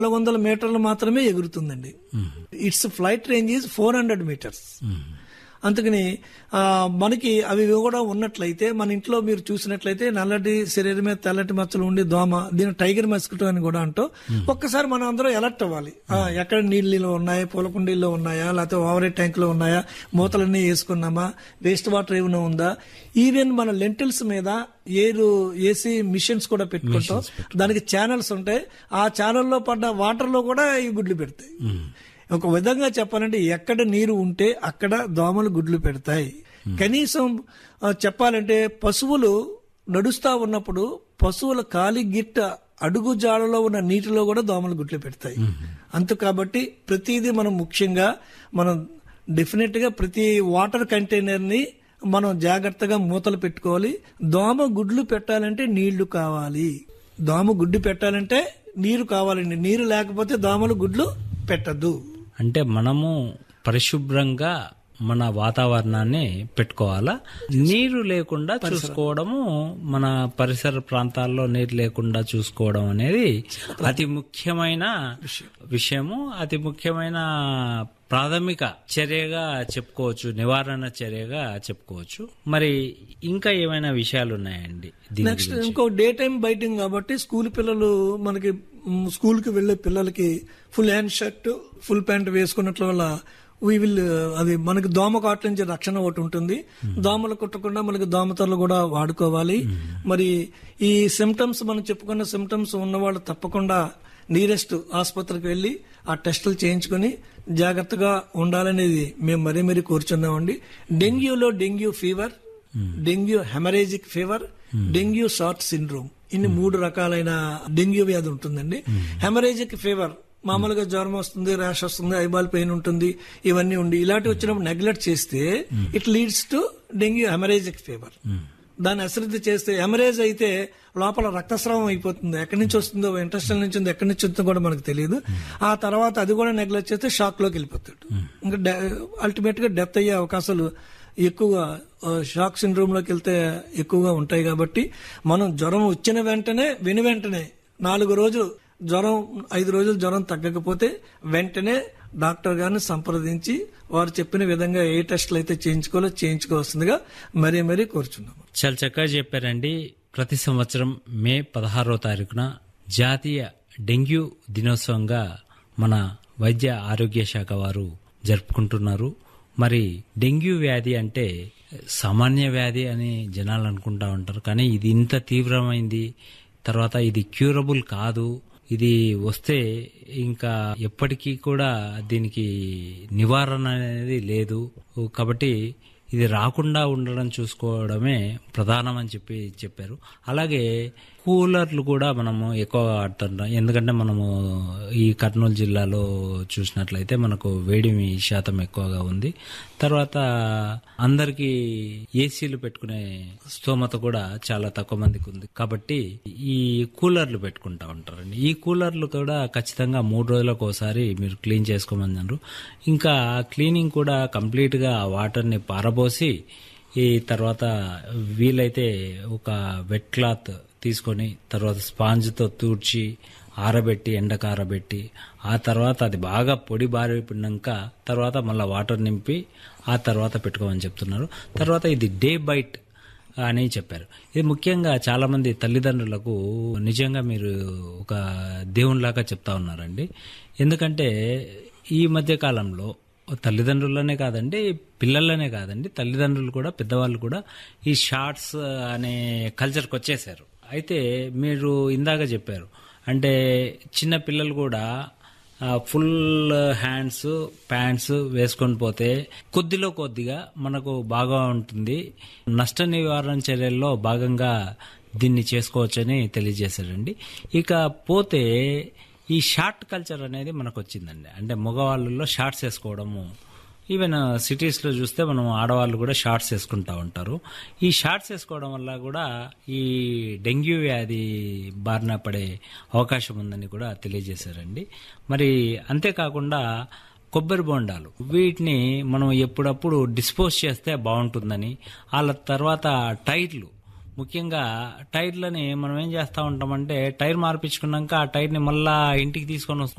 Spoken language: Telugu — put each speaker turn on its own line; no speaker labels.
నాలుగు వందల మీటర్లు మాత్రమే ఎగురుతుందండి it's flight range is four hundred metres అందుకని ఆ, మనకి అవి కూడా ఉన్నట్లయితే మన ఇంట్లో మీరు చూసినట్లయితే నల్లటి శరీరం మీద తెల్లటి మచ్చలు ఉండి దోమ దీని టైగర్ మస్కిటో అని కూడా అంటూ ఒక్కసారి మనం అందరం అలర్ట్ అవ్వాలి ఆ, ఎక్కడ నీళ్ళు ఉన్నాయా పూల కుండీల్లో ఉన్నాయా లేకపోతే ఓవరేజ్ ట్యాంక్ లో ఉన్నాయా మూతలన్నీ వేసుకున్నామా వేస్ట్ వాటర్ ఏమైనా ఉందా ఈవెన్ మన లెంటిల్స్ మీద ఏరు ఏసీ మిషన్స్ కూడా పెట్టుకుంటాం దానికి ఛానల్స్ ఉంటాయి ఆ ఛానల్లో పడ్డ వాటర్ లో కూడా ఈ గుడ్లు పెడతాయి ఒక విధంగా చెప్పాలంటే ఎక్కడ నీరు ఉంటే అక్కడ దోమలు గుడ్లు పెడతాయి కనీసం ఆ, చెప్పాలంటే పశువులు నడుస్తా ఉన్నప్పుడు పశువుల కాలి గిట్ట అడుగు జాడలో ఉన్న నీటిలో కూడా దోమలు గుడ్లు పెడతాయి అంతు కాబట్టి ప్రతిదీ మనం ముఖ్యంగా మనం డెఫినెట్ గా ప్రతి వాటర్ కంటైనర్ ని మనం జాగ్రత్తగా మూతలు పెట్టుకోవాలి దోమ గుడ్లు పెట్టాలంటే నీళ్లు కావాలి దోమ గుడ్డు పెట్టాలంటే నీరు కావాలండి నీరు లేకపోతే దోమలు గుడ్లు పెట్టద్దు
అంటే మనము పరిశుభ్రంగా మన వాతావరణాన్ని పెట్టుకోవాలా నీరు లేకుండా చూసుకోవడము మన పరిసర ప్రాంతాల్లో నీరు లేకుండా చూసుకోవడం అనేది అతి ముఖ్యమైన విషయము అతి ముఖ్యమైన ప్రాథమిక చర్యగా చెప్పుకోవచ్చు నివారణ చర్యగా చెప్పుకోవచ్చు మరి ఇంకా ఏమైనా విషయాలు ఉన్నాయండి దీని
నెక్స్ట్ ఇంకో డే టైం బైటింగ్ కాబట్టి స్కూల్ పిల్లలు మనకి మ్, స్కూల్ కి వెళ్లే పిల్లలకి full hand shirt full pant వేసుకున్నట్ల వల్ల వీ విల్ అది మనకి దోమ కాట్ల నుంచి రక్షణ ఒకటి ఉంటుంది దోమలు కుట్టకుండా మనకి దోమతలు కూడా వాడుకోవాలి మరి ఈ సిమ్టమ్స్ మనం చెప్పుకున్న సిమ్టమ్స్ ఉన్నవాళ్ళు తప్పకుండా నియరెస్ట్ ఆసుపత్రికి వెళ్లి ఆ టెస్టులు చేయించుకుని జాగ్రత్తగా ఉండాలనేది మేము మరీ మరీ కోరుచున్నామండి డెంగ్యూలో dengue fever dengue haemorrhagic fever dengue షార్ట్ సిండ్రోమ్ ఇన్ని మూడు రకాలైన డెంగ్యూ వ్యాధి ఉంటుందండి హెమరేజిక్ ఫీవర్ మామూలుగా జ్వరం వస్తుంది ర్యాష్ వస్తుంది ఐబాల్ పెయిన్ ఉంటుంది ఇవన్నీ ఉండి ఇలాంటి వచ్చినప్పుడు నెగ్లెక్ట్ చేస్తే it leads to dengue haemorrhagic fever దాన్ని అశ్రద్ధ చేస్తే హెమరేజ్ అయితే లోపల రక్తస్రావం అయిపోతుంది ఎక్కడి నుంచి వస్తుందో ఇంట్రెస్టల్ నుంచి ఉందో ఎక్కడి నుంచి వస్తుందో కూడా మనకు తెలియదు ఆ తర్వాత అది కూడా నెగ్లెక్ట్ చేస్తే షాక్ లోకి వెళ్ళిపోతాడు ఇంకా అల్టిమేట్ గా డెత్ అయ్యే అవకాశాలు ఎక్కువగా షాక్ సిండ్రోమ్ లోకి వెళ్తే ఎక్కువగా ఉంటాయి కాబట్టి మనం జ్వరం వచ్చిన వెంటనే విని వెంటనే నాలుగు రోజులు జ్వరం ఐదు రోజులు జ్వరం తగ్గకపోతే వెంటనే డాక్టర్ గారిని సంప్రదించి వారు చెప్పిన విధంగా ఏ టెస్టులు అయితే చేయించుకోవాలో చేయించుకోవాల్సిందిగా మరీ మరీ కోరుచున్నాము
చాలా చక్కగా చెప్పారండి ప్రతి సంవత్సరం మే పదహారో తారీఖున జాతీయ డెంగ్యూ దినోత్సవంగా మన వైద్య ఆరోగ్య శాఖ వారు జరుపుకుంటున్నారు మరి డెంగ్యూ వ్యాధి అంటే సామాన్య వ్యాధి అని జనాలు అనుకుంటా ఉంటారు కానీ ఇది ఇంత తీవ్రమైంది తర్వాత ఇది క్యూరబుల్ కాదు ఇది వస్తే ఇంకా ఎప్పటికీ కూడా దీనికి నివారణ అనేది లేదు కాబట్టి ఇది రాకుండా ఉండడం చూసుకోవడమే ప్రధానం అని చెప్పి చెప్పారు అలాగే కూలర్లు కూడా మనము ఎక్కువగా ఆడుతుంటాం ఎందుకంటే మనము ఈ కర్నూలు జిల్లాలో చూసినట్లయితే మనకు వేడిమి శాతం ఎక్కువగా ఉంది తర్వాత అందరికీ ఏసీలు పెట్టుకునే స్తోమత కూడా చాలా తక్కువ మందికి ఉంది కాబట్టి ఈ కూలర్లు పెట్టుకుంటా ఉంటారండి ఈ కూలర్లు కూడా ఖచ్చితంగా మూడు రోజులకు ఒకసారి మీరు క్లీన్ చేసుకోమన్నారు ఇంకా క్లీనింగ్ కూడా కంప్లీట్ గా ఆ వాటర్ని పారబోసి ఈ తర్వాత వీలైతే ఒక వెట్ క్లాత్ తీసుకొని తర్వాత స్పాంజ్తో తూడ్చి ఆరబెట్టి ఎండకు ఆరబెట్టి ఆ తర్వాత అది బాగా పొడి బారిపోయినాక తర్వాత మళ్ళీ వాటర్ నింపి ఆ తర్వాత పెట్టుకోమని చెప్తున్నారు తర్వాత ఇది డే బైట్ అని చెప్పారు ఇది ముఖ్యంగా చాలా మంది తల్లిదండ్రులకు నిజంగా మీరు ఒక దేవునిలాగా చెప్తా ఉన్నారండి ఎందుకంటే ఈ మధ్య కాలంలో తల్లిదండ్రులనే కాదండి పిల్లలనే కాదండి తల్లిదండ్రులు కూడా పెద్దవాళ్ళు కూడా ఈ షార్ట్స్ అనే కల్చర్కి వచ్చేసారు అయితే మీరు ఇందాక చెప్పారు అంటే చిన్న పిల్లలు కూడా ఫుల్ హ్యాండ్స్ ప్యాంట్స్ వేసుకొని పోతే కొద్దిలో కొద్దిగా మనకు బాగా ఉంటుంది నష్ట నివారణ చర్యల్లో భాగంగా దీన్ని చేసుకోవచ్చని తెలియజేశారండి ఇక పోతే ఈ షార్ట్ కల్చర్ అనేది మనకు వచ్చిందండి అంటే మగవాళ్ళలో షార్ట్స్ వేసుకోవడము ఈవెన్ సిటీస్లో చూస్తే మనం ఆడవాళ్ళు కూడా షార్ట్స్ వేసుకుంటా ఉంటారు ఈ షార్ట్స్ వేసుకోవడం వల్ల కూడా ఈ డెంగ్యూ వ్యాధి బారిన పడే అవకాశం ఉందని కూడా తెలియజేశారండి మరి అంతేకాకుండా కొబ్బరి బొండాలు వీటిని మనం ఎప్పుడప్పుడు డిస్పోజ్ చేస్తే బాగుంటుందని వాళ్ళ తర్వాత టైర్లు ముఖ్యంగా టైర్లని మనం ఏం చేస్తా ఉంటామంటే టైర్ మార్పించుకున్నాక ఆ టైర్ని మళ్ళా ఇంటికి తీసుకొని వస్తూ